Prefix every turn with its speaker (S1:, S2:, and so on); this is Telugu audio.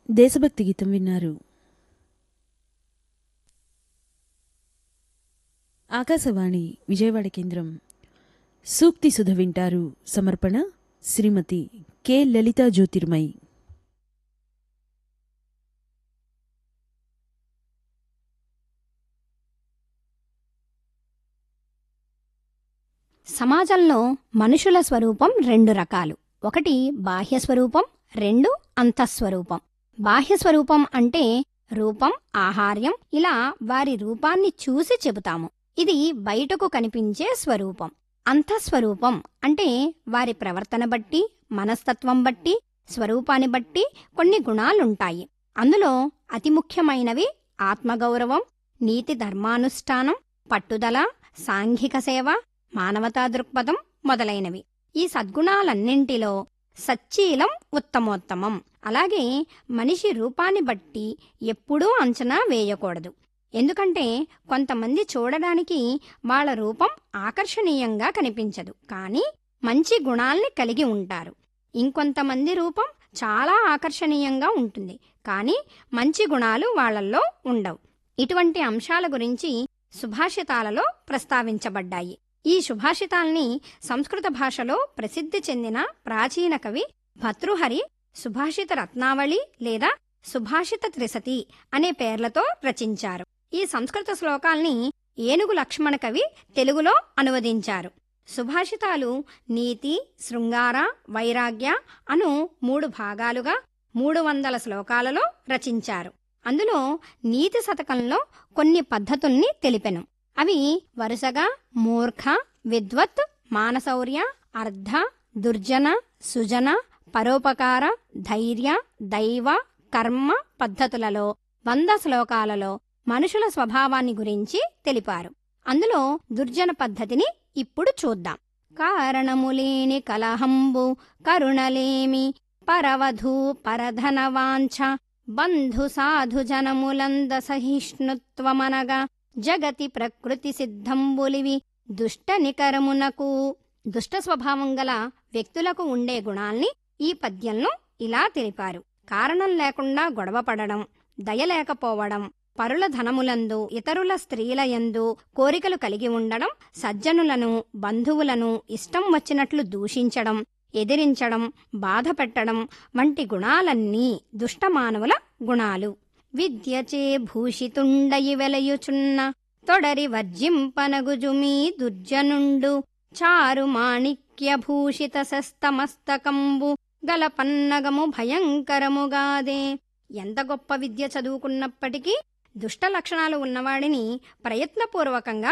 S1: దేశభక్తి గీతం విన్నారు ఆకాశవాణి విజయవాడ కేంద్రం సూక్తి సుధ వింటారు సమర్పణ శ్రీమతి కె లలితా జ్యోతిర్మయి
S2: సమాజంలో మనుషుల స్వరూపం రెండు రకాలు ఒకటి బాహ్య స్వరూపం రెండు అంతఃస్వరూపం బాహ్య స్వరూపం అంటే రూపం ఆహార్యం ఇలా వారి రూపాన్ని చూసి చెబుతాము ఇది బయటకు కనిపించే స్వరూపం అంతఃస్వరూపం అంటే వారి ప్రవర్తన బట్టి మనస్తత్వం బట్టి స్వరూపాన్ని బట్టి కొన్ని గుణాలుంటాయి అందులో అతి ముఖ్యమైనవి ఆత్మగౌరవం నీతి ధర్మానుష్ఠానం పట్టుదల సాంఘిక సేవ మానవతా దృక్పథం మొదలైనవి ఈ సద్గుణాలన్నింటిలో సచ్చీలం ఉత్తమోత్తమం అలాగే మనిషి రూపాన్ని బట్టి ఎప్పుడూ అంచనా వేయకూడదు ఎందుకంటే కొంతమంది చూడడానికి వాళ్ళ రూపం ఆకర్షణీయంగా కనిపించదు కానీ మంచి గుణాల్ని కలిగి ఉంటారు ఇంకొంతమంది రూపం చాలా ఆకర్షణీయంగా ఉంటుంది కానీ మంచి గుణాలు వాళ్ళల్లో ఉండవు ఇటువంటి అంశాల గురించి సుభాషితాలలో ప్రస్తావించబడ్డాయి ఈ సుభాషితాల్ని సంస్కృత భాషలో ప్రసిద్ధి చెందిన ప్రాచీన కవి భర్తృహరి సుభాషిత రత్నావళి లేదా సుభాషిత త్రిశతి అనే పేర్లతో రచించారు ఈ సంస్కృత శ్లోకాల్ని ఏనుగు లక్ష్మణ కవి తెలుగులో అనువదించారు సుభాషితాలు నీతి శృంగార వైరాగ్య అను మూడు భాగాలుగా మూడు వందల శ్లోకాలలో రచించారు అందులో నీతి శతకంలో కొన్ని పద్ధతుల్ని తెలిపెను అవి వరుసగా మూర్ఖ విద్వత్ మానసౌర్య అర్ధ దుర్జన సుజన పరోపకార ధైర్య దైవ కర్మ పద్ధతులలో వంద శ్లోకాలలో మనుషుల స్వభావాన్ని గురించి తెలిపారు అందులో దుర్జన పద్ధతిని ఇప్పుడు చూద్దాం కారణములేని కలహంబు కరుణలేమి పరవధూ పరధనవాంఛ బంధు సాధు జనములంద సహిష్ణుత్వమనగా జగతి ప్రకృతి సిద్ధంబులివి దుష్ట నికరమునకు దుష్ట స్వభావం గల వ్యక్తులకు ఉండే గుణాల్ని ఈ పద్యంలో ఇలా తెలిపారు కారణం లేకుండా గొడవ పడడం దయ లేకపోవడం పరుల ధనములందు ఇతరుల స్త్రీలయందు కోరికలు కలిగి ఉండడం సజ్జనులను బంధువులను ఇష్టం వచ్చినట్లు దూషించడం ఎదిరించడం బాధ పెట్టడం వంటి గుణాలన్నీ దుష్టమానవుల గుణాలు విద్యచే భూషితుండయి వెలయుచున్న తొడరి వర్జింపనగుజుమీ దుర్జనుండు చారు మాణిక్య భూషిత శస్తమస్తకంబు గల పన్నగము భయంకరముగాదే ఎంత గొప్ప విద్య చదువుకున్నప్పటికీ దుష్ట లక్షణాలు ఉన్నవాడిని ప్రయత్నపూర్వకంగా